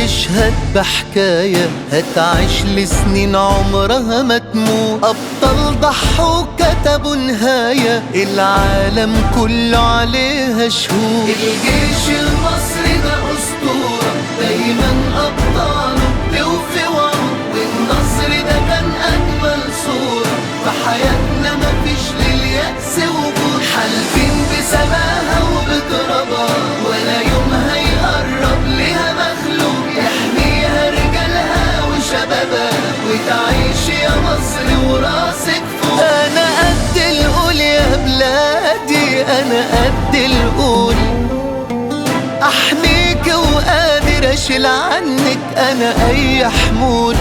تشهد بحكاية هتعيش لسنين عمرها ما تموت أبطال ضحوا كتبوا نهاية العالم كله عليها شهود الجيش المصري ده أسطورة دايما أبطاله بتوفي وعود والنصر ده كان أجمل صورة في حياتنا مفيش لليأس وجود حالفين بسماها وبترابها ولا يوم هيقرب لها مخلوق يحميها رجالها وشبابها وتعيش يا مصر وراسك فوق أنا قد القول يا بلادي أنا قد القول احميك وقادر اشيل عنك انا اي حمول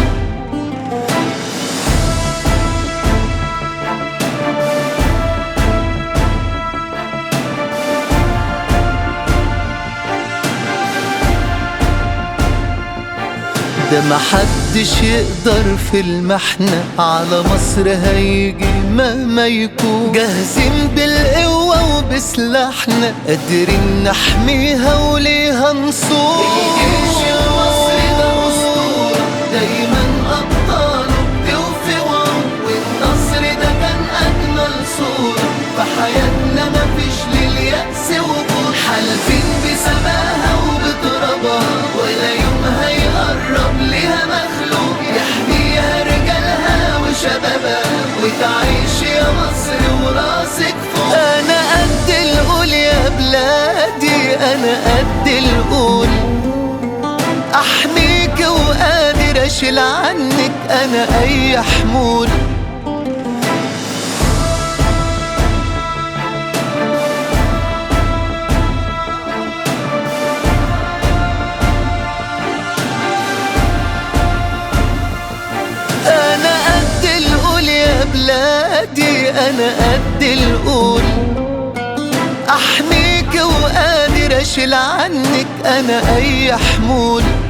ده محدش يقدر في المحنة على مصر هيجي مهما يكون جاهزين بالقوة وبسلاحنا قادرين نحميها وليها نصور الجيش المصري ده أسطورة دايما أبطاله بتوفي وعود والنصر ده كان أجمل صورة في حياتنا مفيش لليأس وجود حالفين بسماها وبترابها ولا يوم هيقرب لها مخلوق يحميها رجالها وشبابها وتعيش يا مصر وراسك فوق أنا قد القول يا بلادي أنا قد القول أحميك وقادر أشيل عنك أنا أي حمول أنا قد القول يا بلادي أنا قد القول أحميك وقادر أشيل عنك أنا أي حمول